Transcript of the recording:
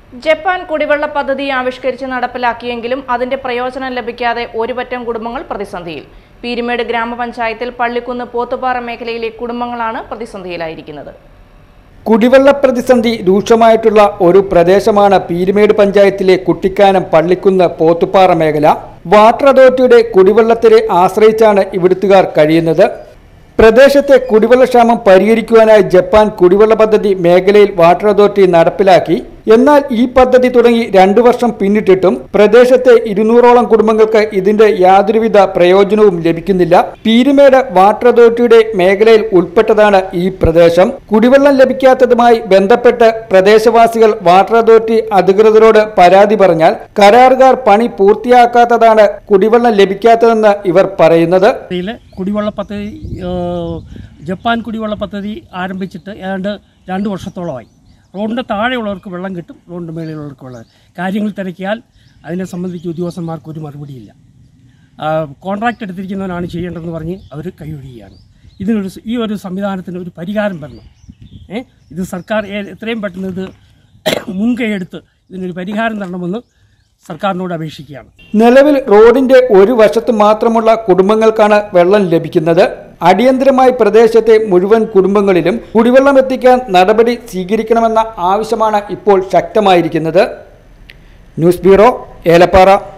Japan കുടിവെള്ള പദ്ധതി ആവിഷ്കരിച്ച് നടപ്പിലാക്കിയെങ്കിലും അതിന്റെ പ്രയോജനം ലഭിക്കാതെ ഒരുപറ്റം കുടുംബങ്ങൾ പ്രതിസന്ധിയിൽ പീരുമേട് ഗ്രാമപഞ്ചായത്തിൽ പള്ളിക്കുന്ന് പോത്തുപാറ മേഖലയിലെ കുടുംബങ്ങളാണ് പ്രതിസന്ധിയിലായിരിക്കുന്നത് കുടിവെള്ള പ്രതിസന്ധി രൂക്ഷമായിട്ടുള്ള ഒരു പ്രദേശമാണ് പീരുമേട് പഞ്ചായത്തിലെ കുട്ടിക്കാനം പള്ളിക്കുന്ന് പോത്തുപാറ മേഖല വാട്ടർ അതോറിറ്റിയുടെ കുടിവെള്ളത്തിനെ ആശ്രയിച്ചാണ് ഇവിടുത്തുകാർ കഴിയുന്നത് പ്രദേശത്തെ കുടിവെള്ളക്ഷാമം പരിഹരിക്കുവാനായി ജപ്പാൻ കുടിവെള്ള പദ്ധതി മേഖലയിൽ വാട്ടർ അതോറിറ്റി നടപ്പിലാക്കി എന്നാൽ ഈ പദ്ധതി തുടങ്ങി രണ്ടു വർഷം പിന്നിട്ടിട്ടും പ്രദേശത്തെ ഇരുന്നൂറോളം കുടുംബങ്ങൾക്ക് ഇതിന്റെ യാതൊരുവിധ പ്രയോജനവും ലഭിക്കുന്നില്ല പീരുമേട് വാട്ടർ അതോറിറ്റിയുടെ മേഖലയിൽ ഉൾപ്പെട്ടതാണ് ഈ പ്രദേശം കുടിവെള്ളം ലഭിക്കാത്തതുമായി ബന്ധപ്പെട്ട് പ്രദേശവാസികൾ വാട്ടർ അതോറിറ്റി അധികൃതരോട് പരാതി പറഞ്ഞാൽ കരാറുകാർ പണി പൂർത്തിയാക്കാത്തതാണ് കുടിവെള്ളം ലഭിക്കാത്തതെന്ന് ഇവർ പറയുന്നത് യിൽ കുടിവെള്ള പദ്ധതി ഏഹ്, ജപ്പാൻ കുടിവെള്ള പദ്ധതി ആരംഭിച്ചിട്ട് ഏതാണ്ട് രണ്ട് വർഷത്തോളമായി റോഡിൻ്റെ താഴെയുള്ളവർക്ക് വെള്ളം കിട്ടും റോഡിൻ്റെ മേളിലുള്ളവർക്ക് വെള്ളം കാര്യങ്ങൾ തിരക്കിയാൽ അതിനെ സംബന്ധിച്ച് ഉദ്യോഗസ്ഥന്മാർക്ക് ഒരു മറുപടിയില്ല ആ, കോൺട്രാക്റ്റ് എടുത്തിരിക്കുന്നവനാണ് ചെയ്യേണ്ടതെന്ന് പറഞ്ഞ് അവർ കൈയൊഴിയുകയാണ് ഇതിനൊരു സ- ഈ ഒരു സംവിധാനത്തിന് ഒരു പരിഹാരം വരണം ഏ ഇത് സർക്കാർ ഏ- എത്രയും പെട്ടെന്ന് ഇത് മുൻകൈയെടുത്ത് ഇതിനൊരു പരിഹാരം തരണമെന്ന് സർക്കാരിനോട് അപേക്ഷിക്കുകയാണ് നിലവിൽ റോഡിന്റെ ഒരു വശത്ത് മാത്രമുള്ള കുടുംബങ്ങൾക്കാണ് വെള്ളം ലഭിക്കുന്നത് അടിയന്തരമായി പ്രദേശത്തെ മുഴുവൻ കുടുംബങ്ങളിലും കുടിവെള്ളം എത്തിക്കാൻ നടപടി സ്വീകരിക്കണമെന്ന ആവശ്യമാണ് ഇപ്പോൾ ശക്തമായിരിക്കുന്നത് ന്യൂസ് ബ്യൂറോ ഏലപ്പാറ